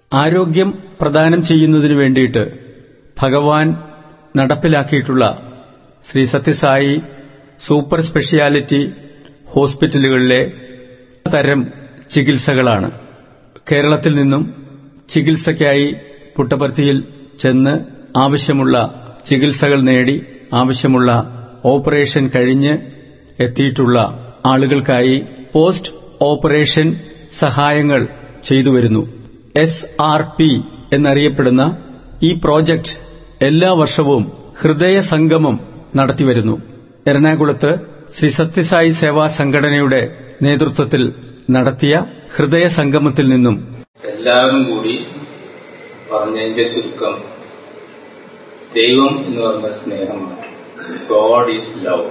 ആരോഗ്യം പ്രദാനം ചെയ്യുന്നതിനു വേണ്ടിയിട്ട് ഭഗവാൻ നടപ്പിലാക്കിയിട്ടുള്ള ശ്രീ സത്യസായി സൂപ്പർ സ്പെഷ്യാലിറ്റി ഹോസ്പിറ്റലുകളിലെ തരം ചികിത്സകളാണ് കേരളത്തിൽ നിന്നും ചികിത്സയ്ക്കായി പുട്ടപർത്തിയിൽ ചെന്ന് ആവശ്യമുള്ള ചികിത്സകൾ നേടി ആവശ്യമുള്ള ഓപ്പറേഷൻ കഴിഞ്ഞ് എത്തിയിട്ടുള്ള ആളുകൾക്കായി പോസ്റ്റ് ഓപ്പറേഷൻ സഹായങ്ങൾ ചെയ്തുവരുന്നു എസ് ആർ പി എന്നറിയപ്പെടുന്ന ഈ പ്രോജക്റ്റ് എല്ലാ വർഷവും ഹൃദയ സംഗമം നടത്തിവരുന്നു എറണാകുളത്ത് ശ്രീ സത്യസായി സേവാ സംഘടനയുടെ നേതൃത്വത്തിൽ നടത്തിയ ഹൃദയ സംഗമത്തിൽ നിന്നും എല്ലാവരും കൂടി പറഞ്ഞതിന്റെ ചുരുക്കം ദൈവം എന്ന് പറഞ്ഞ സ്നേഹമാണ് God is love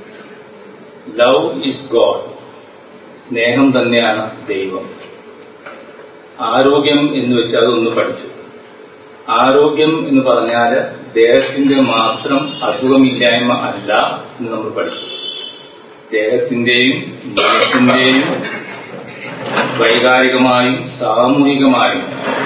love is God സ്നേഹം തന്നെയാണ് ദൈവം ആരോഗ്യം എന്ന് വെച്ചാൽ അതൊന്ന് പഠിച്ചു ആരോഗ്യം എന്ന് പറഞ്ഞാൽ ദേഹത്തിന്റെ മാത്രം അസുഖമില്ലായ്മ അല്ല എന്ന് നമ്മൾ പഠിച്ചു ദേഹത്തിന്റെയും മനസ്സിന്റെയും വൈകാരികമായും സാമൂഹികമായും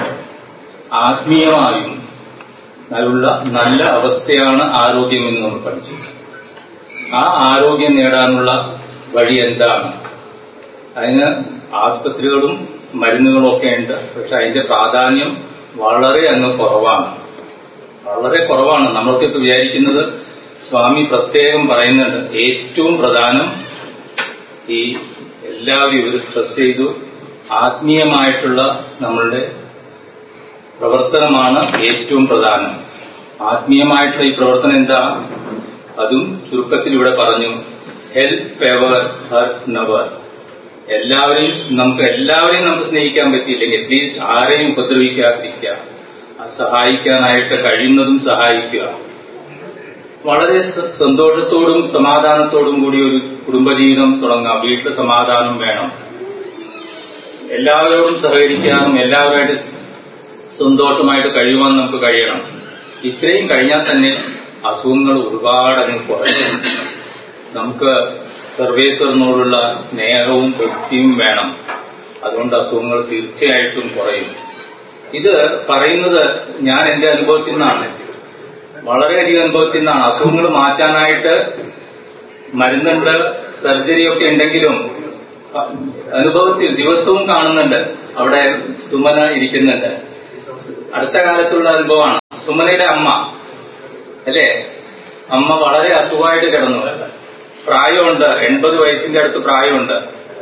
ആത്മീയമായും നല്ല നല്ല അവസ്ഥയാണ് ആരോഗ്യം എന്ന് നമ്മൾ പഠിച്ചു ആ ആരോഗ്യം നേടാനുള്ള വഴി എന്താണ് അതിന് ആസ്പത്രികളും മരുന്നുകളും ഒക്കെ ഉണ്ട് പക്ഷെ അതിന്റെ പ്രാധാന്യം വളരെ അങ്ങ് കുറവാണ് വളരെ കുറവാണ് നമ്മൾക്കൊക്കെ വിചാരിക്കുന്നത് സ്വാമി പ്രത്യേകം പറയുന്നുണ്ട് ഏറ്റവും പ്രധാനം ഈ എല്ലാവരും ഇവർ സ്ട്രെസ് ചെയ്തു ആത്മീയമായിട്ടുള്ള നമ്മളുടെ പ്രവർത്തനമാണ് ഏറ്റവും പ്രധാനം ആത്മീയമായിട്ടുള്ള ഈ പ്രവർത്തനം എന്താ അതും ചുരുക്കത്തിൽ ഇവിടെ പറഞ്ഞു ഹെൽപ്പ് എവർ ഹർട്ട് നവർ എല്ലാവരെയും നമുക്ക് എല്ലാവരെയും നമുക്ക് സ്നേഹിക്കാൻ പറ്റിയില്ലെങ്കിൽ അറ്റ്ലീസ്റ്റ് ആരെയും ഉപദ്രവിക്കാതിരിക്കുക സഹായിക്കാനായിട്ട് കഴിയുന്നതും സഹായിക്കുക വളരെ സന്തോഷത്തോടും സമാധാനത്തോടും കൂടി ഒരു കുടുംബജീവിതം തുടങ്ങാം വീട്ടിൽ സമാധാനം വേണം എല്ലാവരോടും സഹകരിക്കാനും എല്ലാവരുമായിട്ട് സന്തോഷമായിട്ട് കഴിയുവാൻ നമുക്ക് കഴിയണം ഇത്രയും കഴിഞ്ഞാൽ തന്നെ അസുഖങ്ങൾ ഒരുപാട് അങ്ങ് കുറയും നമുക്ക് സർവേശ്വരനോടുള്ള സ്നേഹവും ഭക്തിയും വേണം അതുകൊണ്ട് അസുഖങ്ങൾ തീർച്ചയായിട്ടും കുറയും ഇത് പറയുന്നത് ഞാൻ എന്റെ അനുഭവത്തിൽ നിന്നാണ് വളരെയധികം അനുഭവത്തിൽ നിന്നാണ് അസുഖങ്ങൾ മാറ്റാനായിട്ട് മരുന്നുണ്ട് സർജറി ഒക്കെ ഉണ്ടെങ്കിലും അനുഭവത്തിൽ ദിവസവും കാണുന്നുണ്ട് അവിടെ സുമന ഇരിക്കുന്നുണ്ട് അടുത്ത കാലത്തുള്ള അനുഭവമാണ് സുമനയുടെ അമ്മ അല്ലേ അമ്മ വളരെ അസുഖമായിട്ട് കിടന്നു പ്രായമുണ്ട് എൺപത് വയസ്സിന്റെ അടുത്ത് പ്രായമുണ്ട്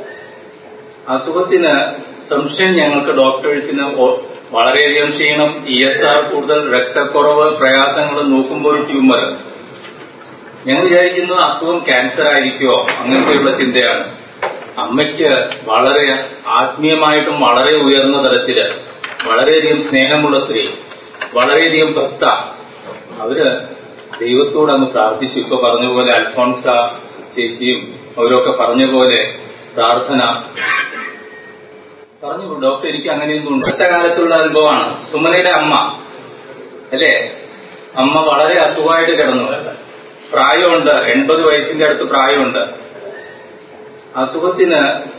അസുഖത്തിന് സംശയം ഞങ്ങൾക്ക് ഡോക്ടേഴ്സിന് വളരെയധികം ക്ഷീണം ഇ എസ് ആർ കൂടുതൽ രക്തക്കുറവ് പ്രയാസങ്ങൾ നോക്കുമ്പോൾ ട്യൂമർ ഞങ്ങൾ വിചാരിക്കുന്നത് അസുഖം ക്യാൻസർ ആയിരിക്കുമോ അങ്ങനത്തെയുള്ള ചിന്തയാണ് അമ്മയ്ക്ക് വളരെ ആത്മീയമായിട്ടും വളരെ ഉയർന്ന തലത്തില് വളരെയധികം സ്നേഹമുള്ള സ്ത്രീ വളരെയധികം ഭക്ത അവര് ദൈവത്തോട് അങ്ങ് പ്രാർത്ഥിച്ചു ഇപ്പൊ പറഞ്ഞ പോലെ അൽഫോൺസ ചേച്ചിയും അവരൊക്കെ പറഞ്ഞ പോലെ പ്രാർത്ഥന പറഞ്ഞു ഡോക്ടർ എനിക്ക് അങ്ങനെയൊന്നും ഉണ്ട് അടുത്ത കാലത്തുള്ള അനുഭവമാണ് സുമനയുടെ അമ്മ അല്ലേ അമ്മ വളരെ അസുഖമായിട്ട് കിടന്നു പ്രായമുണ്ട് എൺപത് വയസ്സിന്റെ അടുത്ത് പ്രായമുണ്ട് അസുഖത്തിന്